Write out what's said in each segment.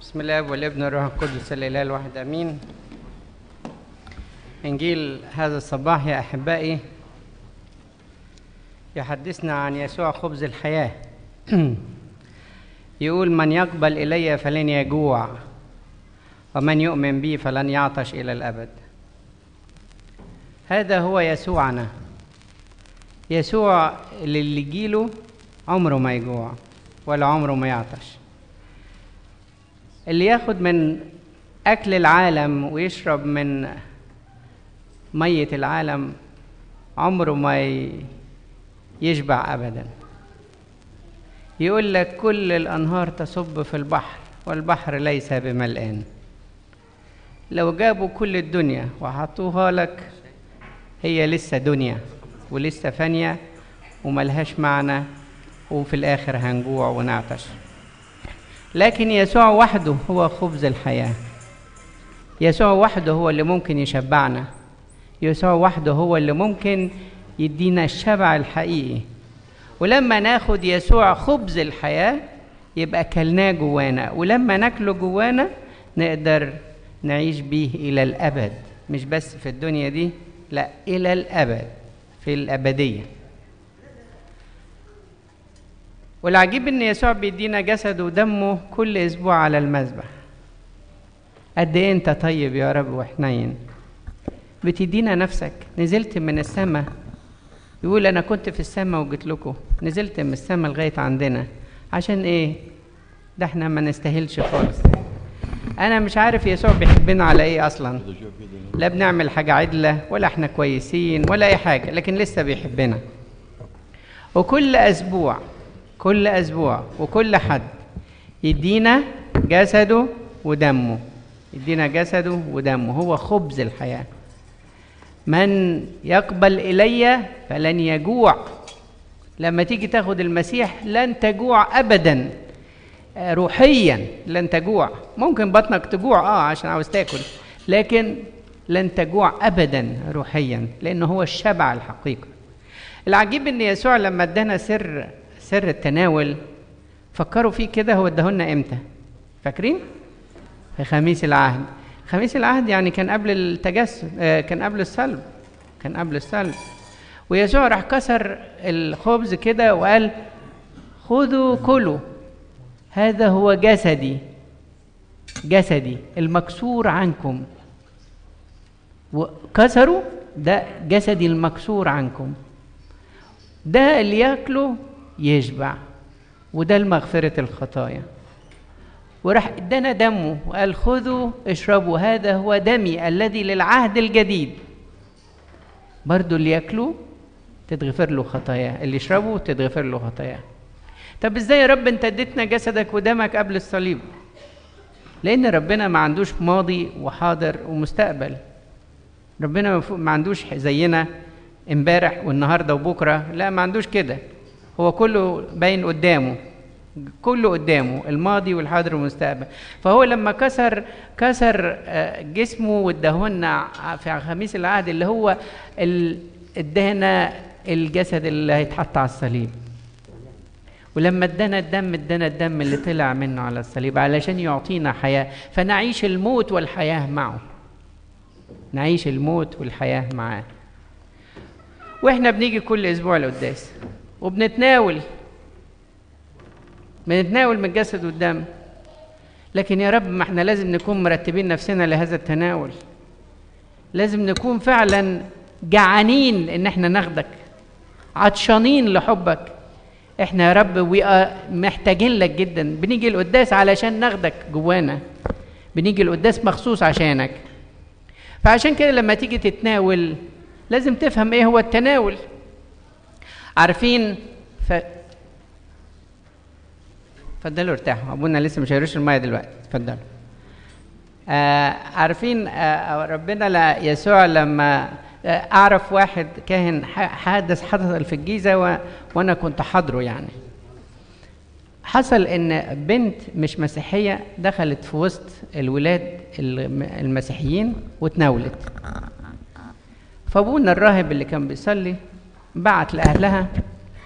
بسم الله والابن والروح القدس الاله الواحد امين انجيل هذا الصباح يا احبائي يحدثنا عن يسوع خبز الحياه يقول من يقبل الي فلن يجوع ومن يؤمن بي فلن يعطش الى الابد هذا هو يسوعنا يسوع اللي يجيله عمره ما يجوع ولا عمره ما يعطش اللي ياخد من أكل العالم ويشرب من مية العالم عمره ما يشبع أبدا يقول لك كل الأنهار تصب في البحر والبحر ليس بملآن لو جابوا كل الدنيا وحطوها لك هي لسه دنيا ولسه فانية وملهاش معنى وفي الآخر هنجوع ونعطش لكن يسوع وحده هو خبز الحياة يسوع وحده هو اللي ممكن يشبعنا يسوع وحده هو اللي ممكن يدينا الشبع الحقيقي ولما ناخد يسوع خبز الحياة يبقى كلناه جوانا ولما ناكله جوانا نقدر نعيش بيه إلى الأبد مش بس في الدنيا دي لا إلى الأبد في الأبدية والعجيب ان يسوع بيدينا جسده ودمه كل اسبوع على المذبح قد ايه انت طيب يا رب وحنين بتدينا نفسك نزلت من السماء يقول انا كنت في السماء وجيت لكم نزلت من السماء لغايه عندنا عشان ايه ده احنا ما نستاهلش خالص انا مش عارف يسوع بيحبنا على ايه اصلا لا بنعمل حاجه عدله ولا احنا كويسين ولا اي حاجه لكن لسه بيحبنا وكل اسبوع كل اسبوع وكل حد يدينا جسده ودمه يدينا جسده ودمه هو خبز الحياه من يقبل الي فلن يجوع لما تيجي تاخد المسيح لن تجوع ابدا روحيا لن تجوع ممكن بطنك تجوع اه عشان عاوز تاكل لكن لن تجوع ابدا روحيا لانه هو الشبع الحقيقي العجيب ان يسوع لما ادانا سر سر التناول فكروا فيه كده هو اداهولنا امتى فاكرين في خميس العهد خميس العهد يعني كان قبل التجسد آه كان قبل الصلب كان قبل الصلب ويسوع راح كسر الخبز كده وقال خذوا كلوا هذا هو جسدي جسدي المكسور عنكم وكسروا ده جسدي المكسور عنكم ده اللي ياكله يشبع وده المغفرة الخطايا وراح ادانا دمه وقال خذوا اشربوا هذا هو دمي الذي للعهد الجديد برضو اللي ياكله تتغفر له خطاياه اللي يشربه تتغفر له خطاياه طب ازاي يا رب انت اديتنا جسدك ودمك قبل الصليب لان ربنا ما عندوش ماضي وحاضر ومستقبل ربنا ما عندوش زينا امبارح والنهارده وبكره لا ما عندوش كده هو كله باين قدامه كله قدامه الماضي والحاضر والمستقبل فهو لما كسر كسر جسمه واداهولنا في خميس العهد اللي هو ادانا الجسد اللي هيتحط على الصليب ولما ادانا الدم ادانا الدم اللي طلع منه على الصليب علشان يعطينا حياه فنعيش الموت والحياه معه نعيش الموت والحياه معاه واحنا بنيجي كل اسبوع القداس وبنتناول بنتناول من الجسد والدم لكن يا رب ما احنا لازم نكون مرتبين نفسنا لهذا التناول لازم نكون فعلا جعانين ان احنا ناخدك عطشانين لحبك احنا يا رب محتاجين لك جدا بنيجي القداس علشان ناخدك جوانا بنيجي القداس مخصوص عشانك فعشان كده لما تيجي تتناول لازم تفهم ايه هو التناول عارفين ف اتفضلوا ارتاحوا ابونا لسه مش هيرش الميه دلوقتي اتفضلوا آه عارفين آه ربنا لا يسوع لما آه اعرف واحد كاهن حادث حصل في الجيزه و... وانا كنت حاضره يعني حصل ان بنت مش مسيحيه دخلت في وسط الولاد المسيحيين وتناولت فابونا الراهب اللي كان بيصلي بعت لاهلها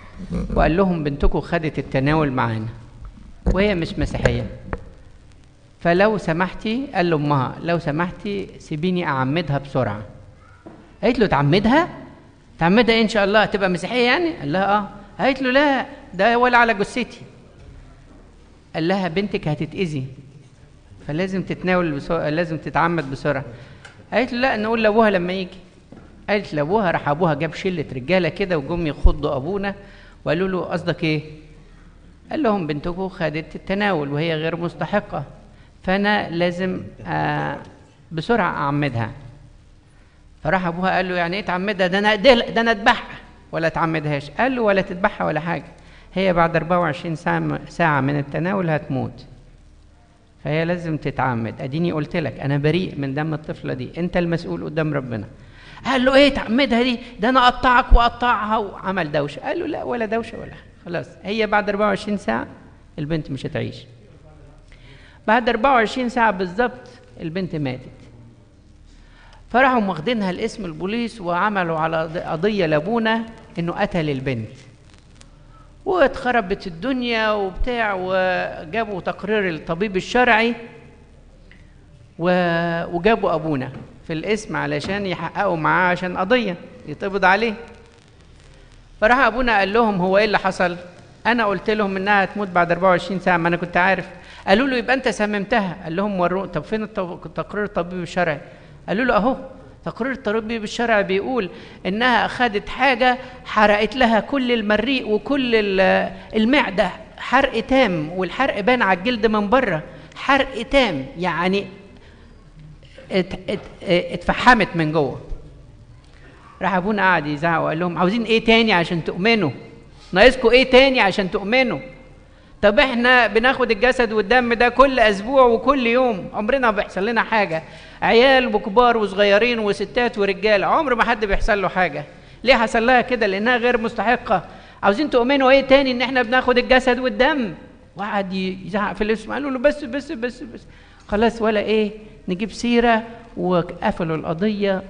وقال لهم بنتكم خدت التناول معانا وهي مش مسيحيه فلو سمحتي قال لامها لو سمحتي سيبيني اعمدها بسرعه قالت له تعمدها تعمدها إيه ان شاء الله تبقى مسيحيه يعني قال لها اه قالت له لا ده ولا على جثتي قال لها بنتك هتتاذي فلازم تتناول بسرعة لازم تتعمد بسرعه قالت له لا نقول لابوها لما يجي قالت لابوها راح ابوها جاب شله رجاله كده وجم يخضوا ابونا وقالوا له قصدك ايه قال لهم بنتكم خدت التناول وهي غير مستحقه فانا لازم آه بسرعه اعمدها فراح ابوها قال له يعني ايه تعمدها ده انا ده انا اذبحها ولا تعمدهاش قال له ولا تذبحها ولا حاجه هي بعد 24 ساعه ساعه من التناول هتموت فهي لازم تتعمد اديني قلت لك انا بريء من دم الطفله دي انت المسؤول قدام ربنا قال له ايه تعمدها دي ده انا اقطعك واقطعها وعمل دوشه قال له لا ولا دوشه ولا خلاص هي بعد 24 ساعه البنت مش هتعيش بعد 24 ساعه بالظبط البنت ماتت فراحوا واخدينها لاسم البوليس وعملوا على قضيه لابونا انه قتل البنت واتخربت الدنيا وبتاع وجابوا تقرير الطبيب الشرعي وجابوا ابونا في الاسم علشان يحققوا معاه عشان قضيه يتقبض عليه فراح ابونا قال لهم هو ايه اللي حصل انا قلت لهم انها هتموت بعد 24 ساعه ما انا كنت عارف قالوا له يبقى انت سممتها قال لهم وروا طب فين التقرير الطبيب الشرعي قالوا له اهو تقرير الطبيب الشرعي بيقول انها اخذت حاجه حرقت لها كل المريء وكل المعده حرق تام والحرق بان على الجلد من بره حرق تام يعني ات ات اتفحمت من جوه راح ابونا قعد يزعق وقال لهم عاوزين ايه تاني عشان تؤمنوا ناقصكم ايه تاني عشان تؤمنوا طب احنا بناخد الجسد والدم ده كل اسبوع وكل يوم عمرنا ما بيحصل لنا حاجه عيال وكبار وصغيرين وستات ورجال عمر ما حد بيحصل له حاجه ليه حصل لها كده لانها غير مستحقه عاوزين تؤمنوا ايه تاني ان احنا بناخد الجسد والدم وقعد يزعق في الاسم قالوا له بس بس بس بس خلاص ولا ايه نجيب سيره وقفلوا القضيه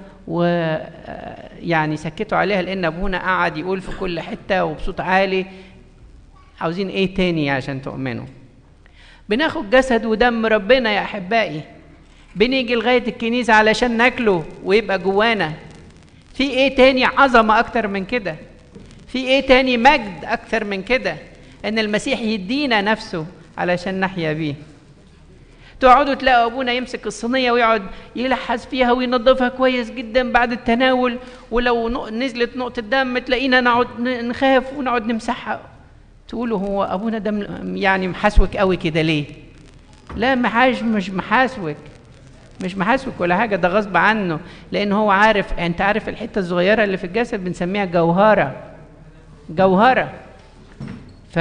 ويعني سكتوا عليها لان ابونا قعد يقول في كل حته وبصوت عالي عاوزين ايه تاني عشان تؤمنوا بناخد جسد ودم ربنا يا احبائي بنيجي لغايه الكنيسه علشان ناكله ويبقى جوانا في ايه تاني عظمه اكتر من كده في ايه تاني مجد اكتر من كده ان المسيح يدينا نفسه علشان نحيا بيه تقعدوا تلاقوا ابونا يمسك الصينيه ويقعد يلحس فيها وينظفها كويس جدا بعد التناول ولو نزلت نقطه دم تلاقينا نقعد نخاف ونقعد نمسحها تقولوا هو ابونا ده يعني محاسوك قوي كده ليه لا محاش مش محاسوك مش محاسوك ولا حاجه ده غصب عنه لان هو عارف انت عارف الحته الصغيره اللي في الجسد بنسميها جوهره جوهره ف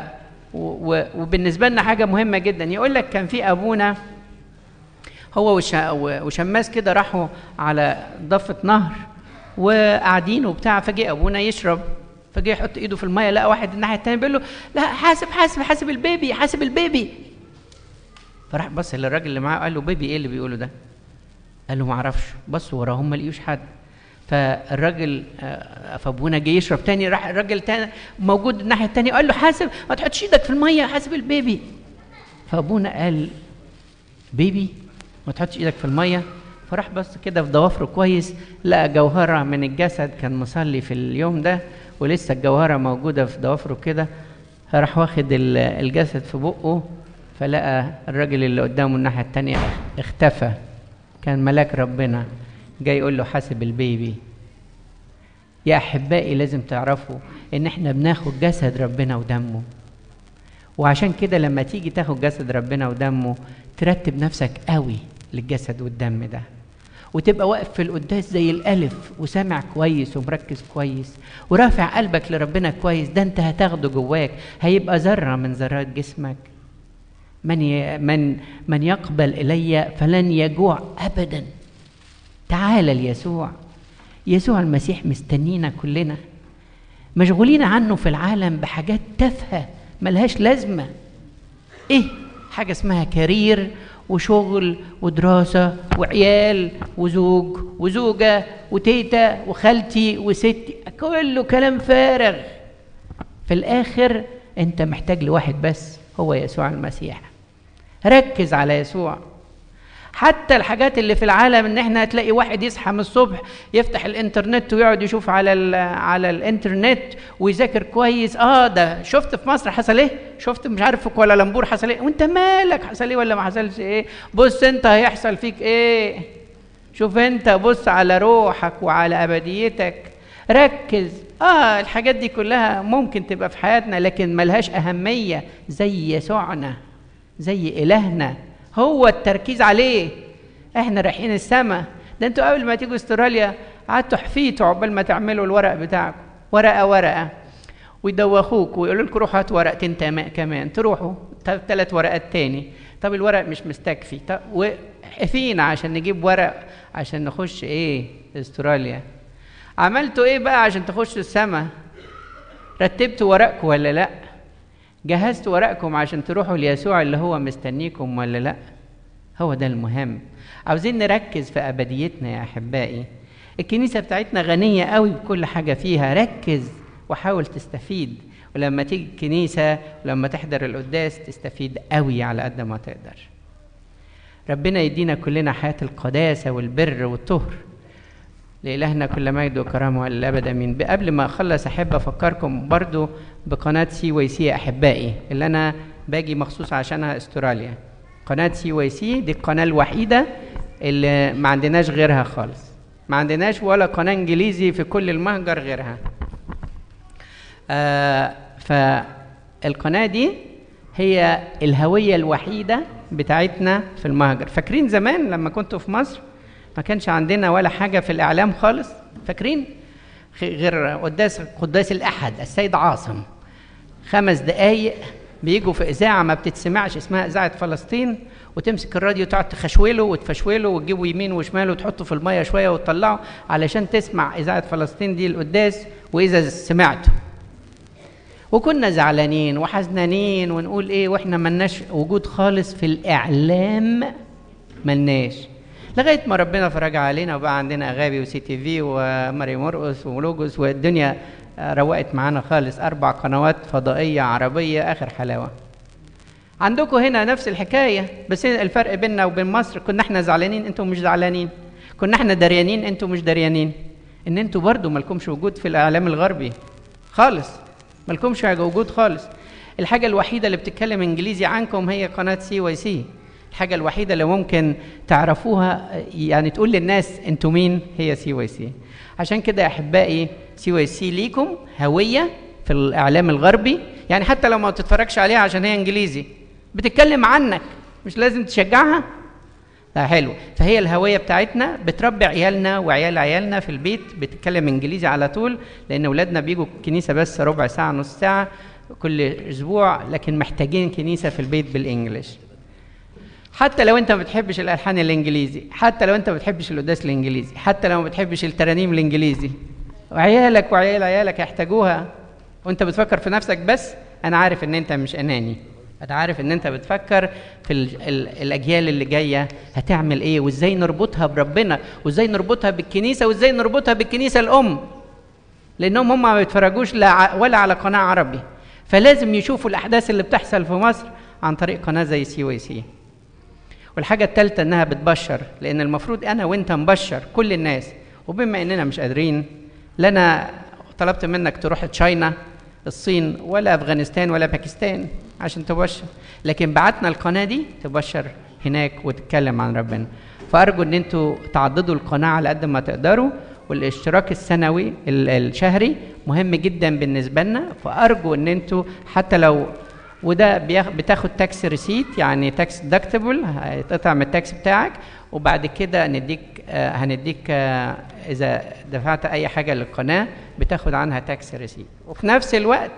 وبالنسبه لنا حاجه مهمه جدا يقول لك كان في ابونا هو وشماس كده راحوا على ضفه نهر وقاعدين وبتاع فجأة ابونا يشرب فجه يحط ايده في الميه لقى واحد الناحيه الثانيه بيقول له لا حاسب حاسب حاسب البيبي حاسب البيبي فراح بص للراجل اللي معاه قال له بيبي ايه اللي بيقوله ده قال له ما اعرفش بص وراهم ما لقيوش حد فالراجل فابونا جه يشرب تاني راح الراجل تاني موجود الناحيه الثانيه قال له حاسب ما تحطش ايدك في الميه حاسب البيبي فابونا قال بيبي ما تحطش ايدك في الميه فراح بص كده في ضوافره كويس لقى جوهره من الجسد كان مصلي في اليوم ده ولسه الجوهره موجوده في ضوافره كده راح واخد الجسد في بقه فلقى الراجل اللي قدامه الناحيه التانية اختفى كان ملاك ربنا جاي يقول له حاسب البيبي يا احبائي لازم تعرفوا ان احنا بناخد جسد ربنا ودمه وعشان كده لما تيجي تاخد جسد ربنا ودمه ترتب نفسك قوي للجسد والدم ده وتبقى واقف في القداس زي الالف وسامع كويس ومركز كويس ورافع قلبك لربنا كويس ده انت هتاخده جواك هيبقى ذره من ذرات جسمك من ي... من من يقبل الي فلن يجوع ابدا تعال ليسوع يسوع المسيح مستنينا كلنا مشغولين عنه في العالم بحاجات تافهه ملهاش لازمه ايه حاجه اسمها كارير وشغل ودراسة وعيال وزوج وزوجة وتيتا وخالتي وستي كله كلام فارغ في الآخر أنت محتاج لواحد بس هو يسوع المسيح ركز على يسوع حتى الحاجات اللي في العالم ان احنا هتلاقي واحد يصحى من الصبح يفتح الانترنت ويقعد يشوف على على الانترنت ويذاكر كويس اه ده شفت في مصر حصل ايه شفت مش عارف في كوالالمبور حصل ايه وانت مالك حصل ايه ولا ما حصلش ايه بص انت هيحصل فيك ايه شوف انت بص على روحك وعلى ابديتك ركز اه الحاجات دي كلها ممكن تبقى في حياتنا لكن ملهاش اهميه زي يسوعنا زي الهنا هو التركيز عليه احنا رايحين السما ده انتوا قبل ما تيجوا استراليا قعدتوا حفيتوا عقبال ما تعملوا الورق بتاعكم ورقه ورقه ويدوخوك ويقولوا لكم روحوا هات ورقتين كمان تروحوا ثلاث ورقات تاني طب الورق مش مستكفي طب وحفينا عشان نجيب ورق عشان نخش ايه استراليا عملتوا ايه بقى عشان تخشوا السما رتبتوا ورقكم ولا لا جهزتوا ورقكم عشان تروحوا ليسوع اللي هو مستنيكم ولا لا هو ده المهم عاوزين نركز في ابديتنا يا احبائي الكنيسه بتاعتنا غنيه قوي بكل حاجه فيها ركز وحاول تستفيد ولما تيجي الكنيسه ولما تحضر القداس تستفيد قوي على قد ما تقدر ربنا يدينا كلنا حياه القداسه والبر والطهر لإلهنا كل مجد وكرامة إلى الأبد أمين قبل ما أخلص أحب أفكركم برضو بقناة سي واي سي أحبائي اللي أنا باجي مخصوص عشانها استراليا قناة سي واي سي دي القناة الوحيدة اللي ما عندناش غيرها خالص ما عندناش ولا قناة إنجليزي في كل المهجر غيرها آه فالقناة دي هي الهوية الوحيدة بتاعتنا في المهجر فاكرين زمان لما كنتوا في مصر ما كانش عندنا ولا حاجة في الإعلام خالص فاكرين غير قداس قداس الأحد السيد عاصم خمس دقايق بيجوا في إذاعة ما بتتسمعش اسمها إذاعة فلسطين وتمسك الراديو تقعد تخشوله وتفشوله وتجيبه يمين وشمال وتحطه في المية شوية وتطلعه علشان تسمع إذاعة فلسطين دي القداس وإذا سمعته وكنا زعلانين وحزنانين ونقول ايه واحنا ملناش وجود خالص في الاعلام ملناش لغايه ما ربنا فرج علينا وبقى عندنا اغابي وسي تي في وماري مرقس ولوجوس والدنيا روقت معانا خالص اربع قنوات فضائيه عربيه اخر حلاوه عندكم هنا نفس الحكايه بس الفرق بيننا وبين مصر كنا احنا زعلانين انتم مش زعلانين كنا احنا دريانين انتم مش دريانين ان انتم برضو مالكمش وجود في الاعلام الغربي خالص مالكمش وجود خالص الحاجه الوحيده اللي بتتكلم انجليزي عنكم هي قناه سي واي سي الحاجه الوحيده اللي ممكن تعرفوها يعني تقول للناس انتوا مين هي سي واي سي عشان كده يا احبائي سي واي سي ليكم هويه في الاعلام الغربي يعني حتى لو ما تتفرجش عليها عشان هي انجليزي بتتكلم عنك مش لازم تشجعها ده حلو فهي الهويه بتاعتنا بتربي عيالنا وعيال عيالنا في البيت بتتكلم انجليزي على طول لان اولادنا بيجوا الكنيسه بس ربع ساعه نص ساعه كل اسبوع لكن محتاجين كنيسه في البيت بالانجلش حتى لو انت ما بتحبش الالحان الانجليزي حتى لو انت ما بتحبش القداس الانجليزي حتى لو ما بتحبش الترانيم الانجليزي وعيالك وعيال عيالك يحتاجوها وانت بتفكر في نفسك بس انا عارف ان انت مش اناني انا عارف ان انت بتفكر في ال ال الاجيال اللي جايه هتعمل ايه وازاي نربطها بربنا وازاي نربطها بالكنيسه وازاي نربطها بالكنيسه الام لانهم هم ما بيتفرجوش لا ولا على قناه عربي فلازم يشوفوا الاحداث اللي بتحصل في مصر عن طريق قناه زي سي واي سي والحاجه الثالثه انها بتبشر لان المفروض انا وانت نبشر كل الناس وبما اننا مش قادرين لنا طلبت منك تروح تشاينا الصين ولا افغانستان ولا باكستان عشان تبشر لكن بعتنا القناه دي تبشر هناك وتتكلم عن ربنا فارجو ان انتوا تعضدوا القناه على قد ما تقدروا والاشتراك السنوي الشهري مهم جدا بالنسبه لنا فارجو ان انتوا حتى لو وده بتاخد تاكس ريسيت يعني تاكس دكتبل هيتقطع من التاكس بتاعك وبعد كده نديك آه هنديك آه اذا دفعت اي حاجه للقناه بتاخد عنها تاكس ريسيت وفي نفس الوقت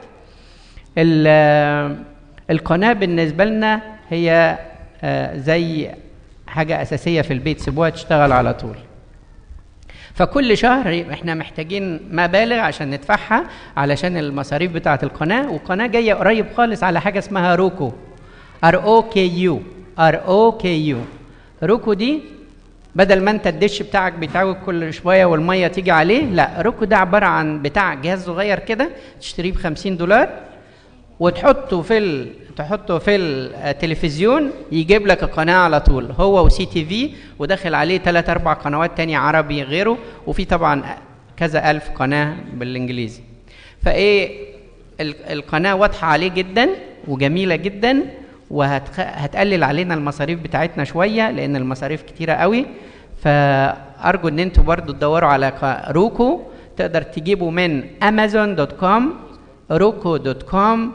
القناه بالنسبه لنا هي آه زي حاجه اساسيه في البيت سيبوها تشتغل على طول فكل شهر احنا محتاجين مبالغ عشان ندفعها علشان المصاريف بتاعه القناه والقناه جايه قريب خالص على حاجه اسمها روكو ار او كي يو ار او كي يو روكو دي بدل ما انت الدش بتاعك بيتعوج كل شويه والميه تيجي عليه لا روكو ده عباره عن بتاع جهاز صغير كده تشتريه ب 50 دولار وتحطه في ال... تحطه في التلفزيون يجيب لك القناه على طول هو وسي تي في وداخل عليه ثلاث اربع قنوات تانية عربي غيره وفي طبعا كذا الف قناه بالانجليزي فايه القناه واضحه عليه جدا وجميله جدا وهتقلل علينا المصاريف بتاعتنا شويه لان المصاريف كتيره قوي فارجو ان انتوا برضو تدوروا على روكو تقدر تجيبه من امازون دوت كوم روكو دوت كوم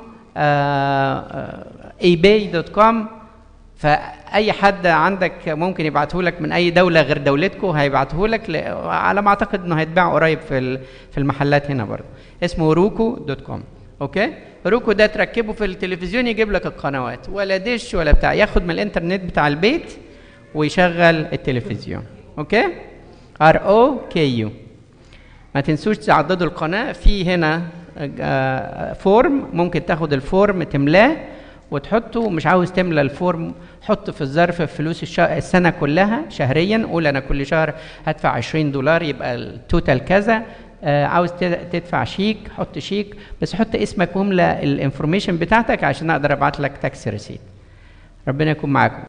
اي باي دوت كوم فاي حد عندك ممكن يبعته لك من اي دوله غير دولتكم هيبعته لك ل... على ما اعتقد انه هيتباع قريب في في المحلات هنا برضه اسمه روكو دوت كوم اوكي روكو ده تركبه في التلفزيون يجيب لك القنوات ولا دش ولا بتاع ياخد من الانترنت بتاع البيت ويشغل التلفزيون اوكي ار او كي يو ما تنسوش تعضدوا القناه في هنا فورم ممكن تاخد الفورم تملاه وتحطه مش عاوز تملى الفورم حط في الظرف فلوس الشا... السنه كلها شهريا قول انا كل شهر هدفع 20 دولار يبقى التوتال كذا آه عاوز تدفع شيك حط شيك بس حط اسمك واملى الانفورميشن بتاعتك عشان اقدر ابعت لك تاكس ريسيت ربنا يكون معاكم